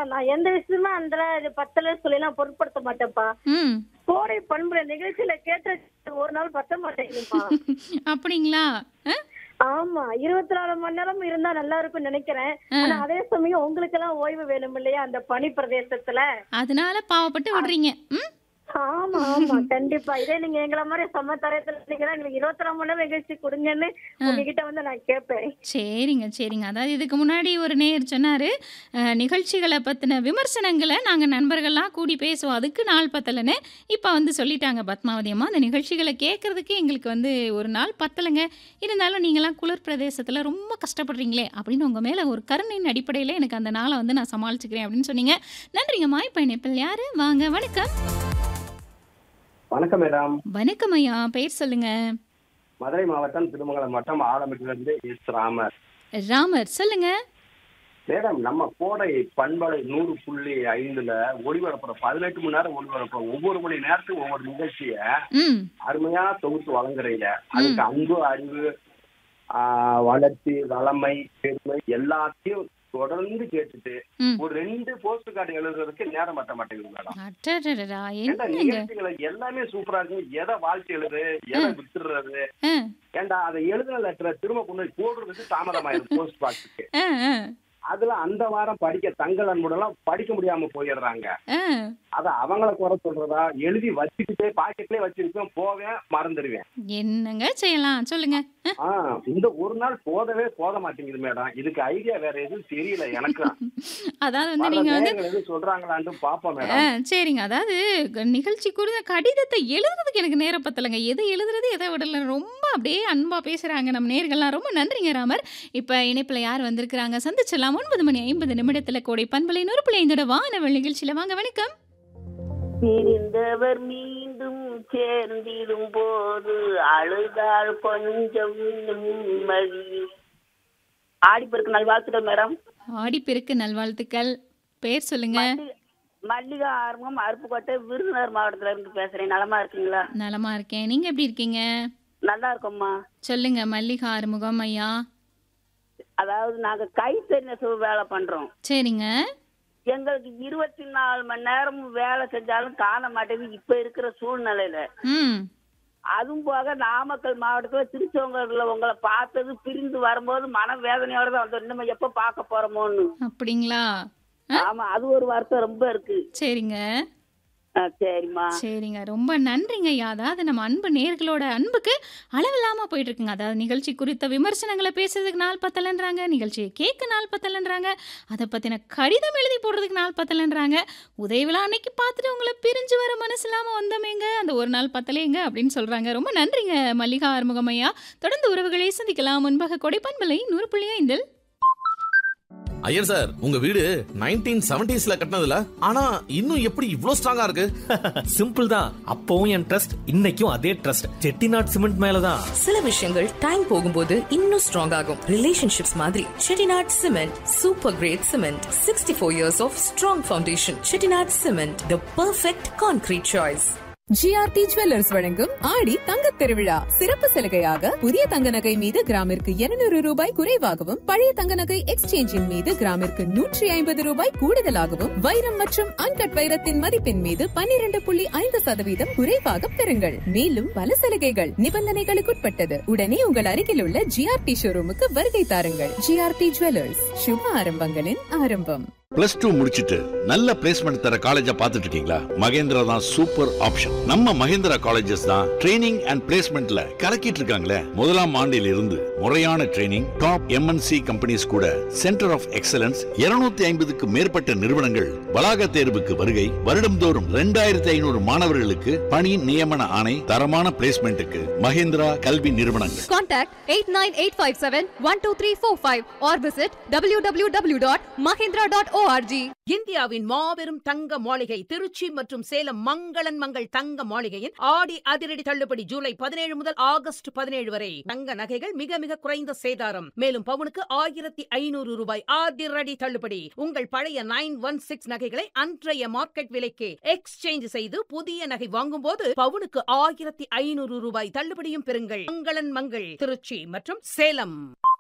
நான் எந்த விஷயமே அந்த இது பத்தல சொல்லி நான் பொருட்படுத்த மாட்டேன்ப்பா ம் கோடை பண்புல நிகழ்ச்சியில கேட்ட ஒரு நாள் பத்த மாட்டேங்குதுப்பா அப்படிங்களா ஆ? ஆமா இருபத்தி நாலு மணி நேரம் இருந்தா நல்லா இருக்கும்னு நினைக்கிறேன் ஆனா அதே சமயம் உங்களுக்கு எல்லாம் ஓய்வு வேணும் இல்லையா அந்த பனி பிரதேசத்துல அதனால பாவப்பட்டு விடுறீங்க ம் ஆமா ஆமா கண்டிப்பா இதே நீங்க எங்களை மாதிரி சம தரத்துல இருந்தீங்கன்னா எங்களுக்கு இருபத்தி நாலு மணி நேரம் நிகழ்ச்சி கொடுங்கன்னு உங்ககிட்ட வந்து நான் கேட்பேன் சரிங்க சரிங்க அதாவது இதுக்கு முன்னாடி ஒரு நேர் சொன்னார் நிகழ்ச்சிகளை பற்றின விமர்சனங்களை நாங்கள் நண்பர்கள்லாம் கூடி பேசுவோம் அதுக்கு நாள் பத்தலைன்னு இப்போ வந்து சொல்லிட்டாங்க பத்மாவதி அம்மா அந்த நிகழ்ச்சிகளை கேட்குறதுக்கு எங்களுக்கு வந்து ஒரு நாள் பத்தலைங்க இருந்தாலும் நீங்களாம் குளிர் பிரதேசத்தில் ரொம்ப கஷ்டப்படுறீங்களே அப்படின்னு உங்கள் மேலே ஒரு கருணையின் அடிப்படையில் எனக்கு அந்த நாளை வந்து நான் சமாளிச்சுக்கிறேன் அப்படின்னு சொன்னீங்க நன்றிங்கம்மா இப்போ இணைப்பில் யார் வாங்க வணக்கம் வணக்கம் மேடம் வணக்கம் ஐயா பெயர் சொல்லுங்க மதுரை மாவட்டம் திருமங்கலம் வட்டம் ஆலமட்டிலிருந்து எஸ் ராமர் ராமர் சொல்லுங்க மேடம் நம்ம கோடை பண்பலை நூறு புள்ளி ஐந்துல ஒளிபரப்புற பதினெட்டு மணி நேரம் ஒளிபரப்புற ஒவ்வொரு மணி நேரத்துக்கு ஒவ்வொரு நிகழ்ச்சிய ம் அருமையா தொகுத்து வழங்குறீங்க அதுக்கு அன்பு அறிவு ஆஹ், வளர்ச்சி வளமை பெருமை எல்லாத்தையும் தொடர்ந்து கேட்டுட்டு ம் ஒரு ரெண்டு போஸ்ட் கார்டு எழுதுறதுக்கு நேரம் பத்த மாட்டேங்குது மேடம் அடடடடா ஏன்டா என்னங்க நிகழ்ச்சிகளை எல்லாமே சூப்பரா இருக்கு எதை வாழ்க்கை எழுது எதை வித்துடுறது ஆ ஏன்டா அதை எழுதின லெட்டரை திரும்ப கொண்டு போய் போடுறதுக்கு தாமதமாயிரும் போஸ்ட் பாக்ஸுக்கு ஆ ஆ அதுல அந்த வாரம் படிக்க தங்கள் அன்புடெல்லாம் படிக்க முடியாம போயிடுறாங்க ஆ அத அவங்கள குறை சொல்றதா எழுதி வச்சுக்கிட்டே பாக்கெட்லயே வச்சிருப்பேன் போவேன் மறந்துடுவேன் என்னங்க செய்யலாம் சொல்லுங்க ஆ இந்த ஒரு நாள் போதவே போத மாட்டேங்குது மேடம் இதுக்கு ஐடியா வேற எதுவும் தெரியல எனக்கு அதாவது வந்து வர நீங்க வந்து நேயர்கள் எதுவும் சொல்றாங்களான்னு பாப்போம் ஆ, மேடம் சரிங்க அதாவது க- நிகழ்ச்சி குறித்த கடிதத்தை எழுதுறதுக்கு எனக்கு நேரம் பத்தலைங்க எதை எழுதுறது எதை விடல ரொம்ப அப்படியே அன்பா பேசுறாங்க நம்ம நேர்கள்லாம் ரொம்ப நன்றிங்க ராமர் இப்ப இணைப்புல யார் வந்திருக்கிறாங்க சந்திச்சிடலாம் ஒன்பது மணி ஐம்பது நிமிடத்துல கோடை பண்பலை நூறு பிள்ளைந்தோட வானவல் நிகழ்ச்சியில வாங்க வணக்கம் பிரிந்தவர் மீண்டும் சேர்ந்திடும் போது அழுதால் கொஞ்சம் நிம்மதி ஆடிப்பெருக்கு நல்வாழ்த்துக்கள் மேடம் ஆடிப்பெருக்கு நல்வாழ்த்துக்கள் பேர் சொல்லுங்க மல்லி- மல்லிகா ஆரம்பம் அருப்புக்கோட்டை விருதுநகர் மாவட்டத்துல இருந்து பேசுறேன் நலமா இருக்கீங்களா நலமா இருக்கேன் நீங்க எப்படி இருக்கீங்க நல்லா இருக்கோம்மா சொல்லுங்க மல்லிகா ஆறுமுகம் ஐயா அதாவது நாங்க கைத்தறி நெசவு வேலை பண்றோம் சரிங்க எங்களுக்கு இருபத்தி நாலு மணி நேரம் வேலை செஞ்சாலும் காண மாட்டேங்குது இப்ப இருக்கிற சூழ்நிலையில ம் அதுவும் போக நாமக்கல் மாவட்டத்துல திருச்செங்கோடுல உங்களை பார்த்தது பிரிந்து வரும்போது மன வேதனையோட தான் வந்தோம் இன்னும் எப்ப பார்க்க போறோமோன்னு அப்படிங்களா ஆமா அது ஒரு வருத்தம் ரொம்ப இருக்கு சரிங்க ஆ, சரிம்மா சரிங்க ரொம்ப நன்றிங்க ஐயா அதாவது நம்ம அன்பு நேர்களோட அன்புக்கு அளவில்லாம போயிட்டு இருக்குங்க அதாவது நிகழ்ச்சி குறித்த விமர்சனங்களை பேசுறதுக்கு நாள் பத்தலன்றாங்க நிகழ்ச்சியை கேட்க நாள் பத்தலன்றாங்க அதை பத்தின கடிதம் எழுதி போடுறதுக்கு நாள் பத்தலன்றாங்க உதவி விழா அன்னைக்கு பார்த்துட்டு உங்களை பிரிஞ்சு வர மனசு இல்லாம வந்தமேங்க அந்த ஒரு நாள் பத்தலேங்க அப்படின்னு சொல்றாங்க ரொம்ப நன்றிங்க மல்லிகா ஆறுமுகம் ஐயா தொடர்ந்து உறவுகளை சந்திக்கலாம் முன்பாக கொடைப்பண்பலை நூறு புள்ளி ஐந்தில் ஐயர் சார் உங்க வீடு நைன்டீன் செவன்டிஸ்ல கட்டினதுல ஆனா இன்னும் எப்படி இவ்ளோ ஸ்ட்ராங்கா இருக்கு சிம்பிள் தான் அப்பவும் என் ட்ரஸ்ட் இன்னைக்கும் அதே ட்ரஸ்ட் செட்டிநாட் சிமெண்ட் மேலதான் சில விஷயங்கள் டைம் போகும்போது இன்னும் ஸ்ட்ராங் ஆகும் ரிலேஷன்ஷிப்ஸ் மாதிரி Chettinad cement super great cement sixty four years of strong foundation Chettinad cement the perfect concrete choice GRT jewellers வழங்கும் ஆடி தங்கத் திருவிழா சிறப்பு சலுகையாக புதிய தங்க நகை மீது கிராமிற்கு 200 ரூபாய் குறைவாகவும் பழைய தங்க நகை எக்ஸ்சேஞ்சின் மீது கிராமிற்கு நூற்றி ஐம்பது ரூபாய் கூடுதலாகவும் வைரம் மற்றும் அன்கட் வைரத்தின் மதிப்பின் மீது 12.5% புள்ளி ஐந்து சதவீதம் குறைவாக பெறுங்கள் மேலும் பல சலுகைகள் நிபந்தனைகளுக்குட்பட்டது உடனே உங்கள் அருகில் உள்ள ஜிஆர்டி ஷோரூமுக்கு வருகை தாருங்கள் ஜிஆர்டி ஜுவல்லர்ஸ் சுப ஆரம்பங்களின் ஆரம்பம் பிளஸ் டூ முடிச்சிட்டு நல்ல பிளேஸ்மெண்ட் தர காலேஜா பார்த்துட்டு இருக்கீங்களா மகேந்திரா தான் சூப்பர் ஆப்ஷன் நம்ம மகேந்திரா காலேஜஸ் தான் ட்ரைனிங் அண்ட் பிளேஸ்மெண்ட்ல கலக்கிட்டு இருக்காங்களே முதலாம் ஆண்டில் இருந்து முறையான ட்ரைனிங் டாப் எம்என்சி கம்பெனிஸ் கூட சென்டர் ஆஃப் எக்ஸலன்ஸ் 250 ஐம்பதுக்கு மேற்பட்ட நிறுவனங்கள் வளாக தேர்வுக்கு வருகை வருடம்தோறும் ரெண்டாயிரத்தி ஐநூறு மாணவர்களுக்கு பணி நியமன ஆணை தரமான பிளேஸ்மெண்ட்டுக்கு மகேந்திரா கல்வி நிறுவனங்கள் Contact 89857-12345 or visit www.mahindra.org. இந்தியாவின் மாபெரும் தங்க மாளிகை திருச்சி மற்றும் சேலம் மங்களன் மங்கள் தங்க மாளிகையின் ஆடி அதிரடி தள்ளுபடி ஜூலை பதினேழு முதல் ஆகஸ்ட் பதினேழு வரை தங்க நகைகள் மிக மிக குறைந்த சேதாரம் மேலும் பவுனுக்கு ஆயிரத்தி ஐநூறு ரூபாய் அதிரடி தள்ளுபடி உங்கள் பழைய நைன் ஒன் சிக்ஸ் நகைகளை அன்றைய மார்க்கெட் விலைக்கு எக்ஸ்சேஞ்ச் செய்து புதிய நகை வாங்கும்போது பவுனுக்கு ஆயிரத்தி ஐநூறு ரூபாய் தள்ளுபடியும் பெறுங்கள் மங்களன் மங்கள் திருச்சி மற்றும் சேலம்